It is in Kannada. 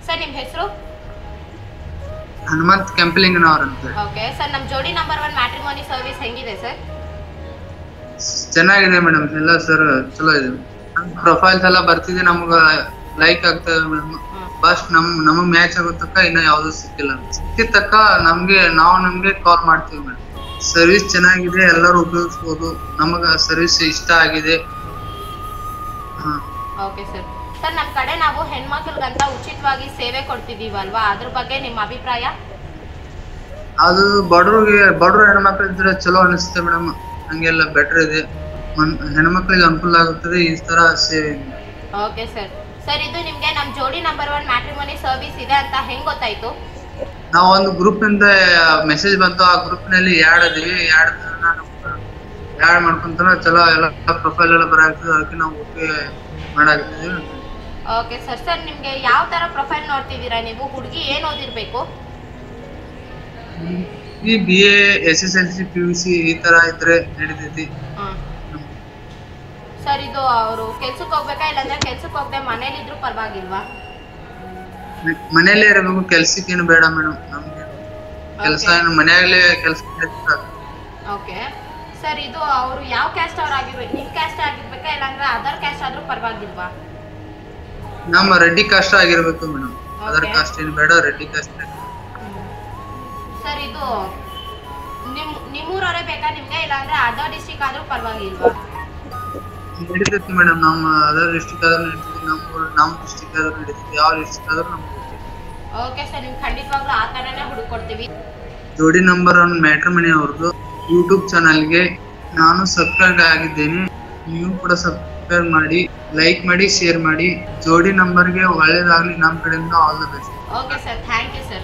ಸರ್ ನಿಮ್ಮ ಹೆಸರು ಹನುಮಂತ್ ಕೆಂಪಲಿಂಗನವ್ರಂತ ಓಕೆ ಸರ್ ನಮ್ಮ Jodi number one matrimony service ಹೆಂಗಿದೆ ಸರ್ ಚೆನ್ನಾಗಿದೆ ಮೇಡಮ್ ಎಲ್ಲ ಸರ್ ಚಲೋ ಇದೆ ಪ್ರೊಫೈಲ್ಸ್ ಎಲ್ಲ ಬರ್ತಿದೆ ನಮ್ಗ ಲೈಕ್ ಆಗ್ತದೆ ಮೇಡಮ್ ಫಸ್ಟ್ ನಮ್ ನಮಗ್ ಮ್ಯಾಚ್ ಆಗೋ ತಕ್ಕ ಇನ್ನ ಯಾವ್ದು ಸಿಕ್ಕಿಲ್ಲ ಸಿಕ್ಕಿದ ತಕ್ಕ ನಮ್ಗೆ ನಾವು ನಮ್ಗೆ ಕಾಲ್ ಮಾಡ್ತೀವಿ ಮೇಡಮ್ ಸರ್ವಿಸ್ ಚೆನ್ನಾಗಿದೆ ಎಲ್ಲರೂ ಉಪಯೋಗಿಸ್ಬೋದು ನಮಗ ಸರ್ವಿಸ್ ಇಷ್ಟ ಆಗಿದೆ ಹಾ ಓಕೆ ಸರ್ ಸರ್ ನಮ್ಮ ಕಡೆ ನಾವು ಹೆಣ್ಮಕ್ಳಿಗಂತ ಉಚಿತವಾಗಿ ಸೇವೆ ಕೊಡ್ತಿದ್ದೀವಲ್ವಾ ಅದ್ರ ಬಗ್ಗೆ ನಿಮ್ಮ ಅಭಿಪ್ರಾಯ ಅದು ಬಡವ್ರಿಗೆ ಬಡವ್ರ ಹೆಣ್ಮಕ್ಳು ಇದ್ರೆ ಚಲೋ ಅನಿಸುತ್ತೆ ಮೇಡಮ್ ಹಂಗೆಲ್ಲ ಬೆಟರ್ ಇದೆ ಮನ್ ಹೆಣ್ಮಕ್ಳಿಗೆ ಅನುಕೂಲ ಆಗುತ್ತದೆ ಈ ತರ ಸೇವೆ ಓಕೆ ಸರ್ ಸರ್ ಇದು ನಿಮಗೆ ನಮ್ಮ Jodi number one matrimony service ಇದೆ ಅಂತ ಹೆಂಗ್ ಗೊತ್ತಾಯ್ತು ನಾವು ಒಂದು ಗ್ರೂಪ್ ಇಂದ ಮೆಸೇಜ್ ಬಂತು ಆ ಗ್ರೂಪ್ ನಲ್ಲಿ ಯಾಡ್ ಅದೀವಿ ಯಾಡ್ ಯಾಡ್ ಮಾಡ್ಕೊಂತಾನ ಚಲೋ ಎಲ್ಲ ಪ್ರೊಫೈಲ್ ಎಲ್ಲ ಬರಾಗ್ತದೆ ಅದಕ್ಕೆ ನಾವು ಓಕೆ ಮಾಡಾಕತ್ತೀವಿ ಓಕೆ ಸರ್ ಸರ್ ನಿಮಗೆ ಯಾವ ಥರ ಪ್ರೊಫೈಲ್ ನೋಡ್ತಿದ್ದೀರಾ ನೀವು ಹುಡುಗಿ ಏನು ಓದಿರ್ಬೇಕು ಈ B A S S L C P U C ಈ ತರ ಇದ್ರೆ ನಡೀತೈತಿ ಹಾಂ ಸರ್ ಇದು ಅವರು ಕೆಲ್ಸಕ್ಕೆ ಹೋಗ್ಬೇಕಾ ಇಲ್ಲಾಂದ್ರೆ ಕೆಲ್ಸಕ್ಕೆ ಹೋಗದೆ ಮನೇಲಿದ್ರು ಪರವಾಗಿಲ್ವಾ ಮನೆಯಲ್ಲೇ ಇರಬೇಕು ಕೆಲ್ಸಕ್ಕೇನು ಬೇಡ ಮೇಡಮ್ ನಮ್ಗೆ ಕೆಲಸ ಏನು ಮನೆಯಾಗಲೇ ಕೆಲಸ ಓಕೆ ಸರ್ ಇದು ಅವರು ಯಾವ ಕ್ಯಾಸ್ಟ್ ಅವ್ರು ಆಗಿರ್ಬೇಕು ನಿಮ್ಮ ಕ್ಯಾಸ್ಟ್ ಆಗಿರ್ಬೇಕಾ ಇಲ್ಲಾಂದ್ರೆ ಅದರ್ ಕ್ಯಾಸ್ಟ್ ಆದ್ರೂ ಪರವಾಗಿಲ್ವಾ ನಮ್ಮ ರೆಡ್ಡಿ ಕಾಸ್ಟ್ ಆಗಿರ್ಬೇಕು ಮೇಡಮ್ ಅದರ್ Okay. ಕಾಸ್ಟ್ ಏನು ಬೇಡ ರೆಡ್ಡಿ ಕಾಸ್ಟ್ ಸರ್ ಇದು ನಿಮ್ ನಿಮ್ಮೂರವರೇ ಬೇಕಾ ನಿಮ್ಗೆ ಇಲ್ಲಾಂದ್ರೆ ಅದರ್ ಡಿಸ್ಟಿಕ್ ಆದ್ರೂ ಪರವಾಗಿಲ್ವಾ ನಡೀತೈತಿ ಮೇಡಮ್ ನಮ್ಮ ಅದರ್ ಡಿಸ್ಟಿಕ್ ಆದ್ರೂ ನಡೀತೈತಿ ನಮ್ಮ ಊರ್- ನಮ್ಮ ಡಿಸ್ಟಿಕ್ ಆದ್ರೂ ನಡೀತೈತಿ ಯಾವ ಡಿಸ್ಟಿಕ್ ಆದ್ರೂ ನಮ್ಗೆ ಓಕೆ ಸರ್ ನಿಮ್ಗೆ ಖಂಡಿತವಾಗ್ಲೂ ಆ ಥರನೇ ಹುಡುಕೊಡ್ತೀವಿ ಜೋಡಿ ನಂಬರ್ ಒನ್ ಮ್ಯಾಟ್ರಿಮನಿ ಅವ್ರದ್ದು ಯೂಟ್ಯೂಬ್ ಚಾನಲ್ಗೆ ನಾನು ಸಬ್ಸ್ಕ್ರೈಬ್ ಆಗಿದ್ದೇನೆ ನೀವು ಕೂಡ ಸಬ್ಸ್ಕ್ರೈಬ್ ಮಾಡಿ ಲೈಕ್ ಮಾಡಿ ಶೇರ್ ಮಾಡಿ ಜೋಡಿ ನಂಬರ್ಗೆ ಒಳ್ಳೇದಾಗ್ಲಿ ನಮ್ಮ ಕಡೆಯಿಂದ all the best okay sir thank you sir